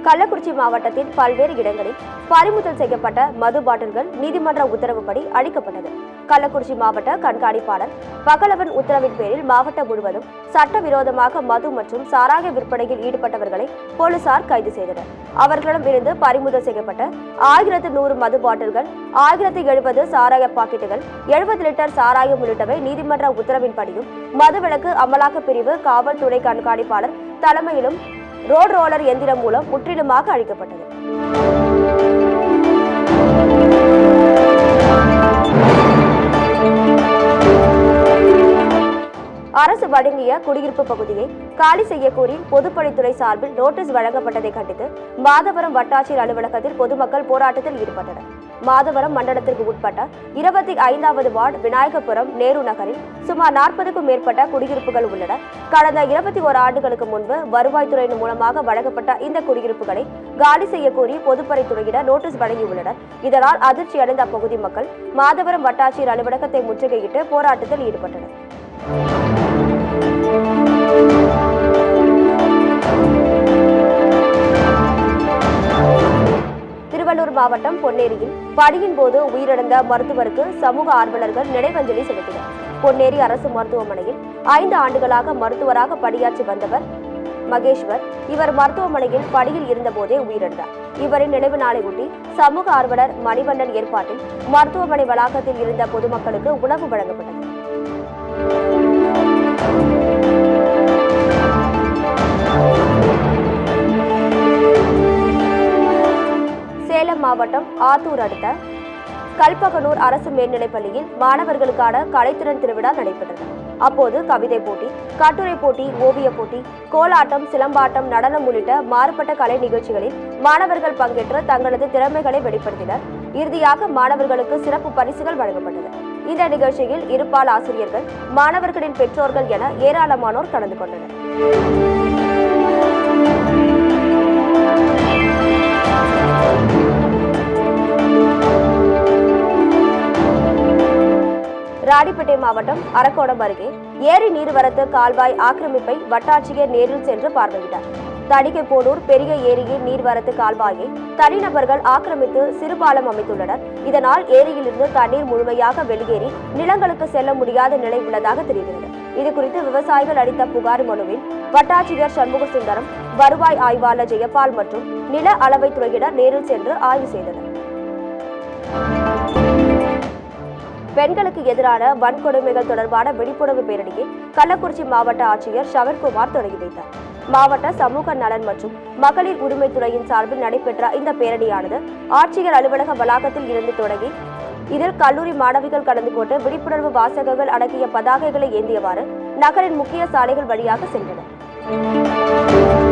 கள்ளக்குறிச்சி மாவட்டத்தின் பல்வேறு இடங்களில் பறிமுதல் செய்யப்பட்ட மது பாட்டில்கள் நீதிமன்ற உத்தரவுப்படி அழிக்கப்பட்டது கள்ளக்குறிச்சி மாவட்ட கண்காணிப்பாளர் பகலவன் உத்தரவின் பேரில் மாவட்டம் முழுவதும் சட்டவிரோதமாக மது மற்றும் சாராய விற்பனையில் ஈடுபட்டவர்களை போலீசார் கைது செய்தனர் அவர்களிடம் இருந்து பறிமுதல் செய்யப்பட்ட ஆயிரத்து நூறு மது பாட்டில்கள் ஆயிரத்து எழுபது சாராய பாக்கெட்டுகள் எழுபது லிட்டர் சாராயம் உள்ளிட்டவை நீதிமன்ற உத்தரவின்படியும் மதுவிலக்கு அமலாக்கப் பிரிவு காவல்துறை கண்காணிப்பாளர் தலைமையிலும் ரோட் ரோலர் எந்திரம் மூலம் முற்றிலுமாக அழிக்கப்பட்டது அரசு வழங்கிய குடியிருப்பு பகுதியை காலி செய்யக்கோரி பொதுப்பணித்துறை சார்பில் நோட்டீஸ் வழங்கப்பட்டதை கண்டித்து மாதவரம் வட்டாட்சியர் அலுவலகத்தில் பொதுமக்கள் போராட்டத்தில் ஈடுபட்டனர் மாதவரம் மண்டலத்திற்கு உட்பட்ட இருபத்தி ஐந்தாவது வார்டு விநாயகபுரம் நேரு நகரில் சுமார் நாற்பதுக்கும் மேற்பட்ட குடியிருப்புகள் உள்ளன கடந்த இருபத்தி ஓரு ஆண்டுகளுக்கு முன்பு வருவாய்த்துறையின் மூலமாக வழங்கப்பட்ட இந்த குடியிருப்புகளை காலி செய்யக்கோரி பொதுப்பணித்துறையினர் நோட்டீஸ் வழங்கியுள்ளனர் இதனால் அதிர்ச்சி அடைந்த அப்பகுதி மக்கள் மாதவரம் வட்டாட்சியர் அலுவலகத்தை முற்றுகையிட்டு போராட்டத்தில் ஈடுபட்டனர் திருவள்ளூர் மாவட்டம் பொன்னேரியில் பணியின் போது உயிரிழந்த மருத்துவருக்கு சமூக ஆர்வலர்கள் நினைவஞ்சலி செலுத்தினர் பொன்னேரி அரசு மருத்துவமனையில் ஐந்து ஆண்டுகளாக மருத்துவராக பணியாற்றி வந்தவர் மகேஸ்வர் இவர் மருத்துவமனையில் பணியில் இருந்தபோதே உயிரிழந்தார் இவரின் நினைவு நாளை ஒட்டி சமூக ஆர்வலர் மணிவண்ணன் ஏற்பாட்டில் மருத்துவமனை வளாகத்தில் இருந்த பொதுமக்களுக்கு உணவு வழங்கப்பட்டது சேலம் மாவட்டம் ஆத்தூர் அடுத்த கல்பகனூர் அரசு மேல்நிலைப் பள்ளியில் மாணவர்களுக்கான கலைத்திறன் திருவிழா நடைபெற்றது அப்போது கவிதை போட்டி கட்டுரை போட்டி ஓவியப் போட்டி கோலாட்டம் சிலம்பாட்டம் நடனம் உள்ளிட்ட மாறுபட்ட கலை நிகழ்ச்சிகளில் மாணவர்கள் பங்கேற்று தங்களது திறமைகளை வெளிப்படுத்தினர் இறுதியாக மாணவர்களுக்கு சிறப்பு பரிசுகள் வழங்கப்பட்டது இந்த நிகழ்ச்சியில் இருபால் ஆசிரியர்கள் மாணவர்களின் பெற்றோர்கள் என ஏராளமானோர் கலந்து கொண்டனர் ராணிப்பேட்டை மாவட்டம் அரக்கோணம் அருகே ஏரி நீர்வரத்து கால்வாய் ஆக்கிரமிப்பை வட்டாட்சியர் நேரில் சென்று பார்வையிட்டார் தடிகைப்போடூர் பெரிய ஏரியின் நீர்வரத்து கால்வாயை தனிநபர்கள் ஆக்கிரமித்து சிறுபாலம் அமைத்துள்ளனர் இதனால் ஏரியிலிருந்து தண்ணீர் முழுமையாக வெளியேறி நிலங்களுக்கு செல்ல முடியாத நிலை உள்ளதாக தெரிகிறது இதுகுறித்து விவசாயிகள் அளித்த புகார் மனுவில் வட்டாட்சியர் சண்முக சுந்தரம் வருவாய் ஆய்வாளர் ஜெயபால் மற்றும் நில அளவைத்துறையினர் நேரில் சென்று ஆய்வு செய்தனர் பெண்களுக்கு எதிரான வன்கொடுமைகள் தொடர்பான விழிப்புணர்வு பேரணியை கள்ளக்குறிச்சி மாவட்ட ஆட்சியர் ஷவர்குமார் தொடங்கி வைத்தார் மாவட்ட சமூக நலன் மற்றும் மகளிர் உரிமைத்துறையின் சார்பில் நடைபெற்ற இந்த பேரணியானது ஆட்சியர் அலுவலக வளாகத்தில் இருந்து தொடங்கி இதில் கல்லூரி மாணவிகள் கலந்து கொண்டு விழிப்புணர்வு வாசகங்கள் அடங்கிய பதாகைகளை ஏந்தியவாறு நகரின் முக்கிய சாலைகள் வழியாக சென்றனர்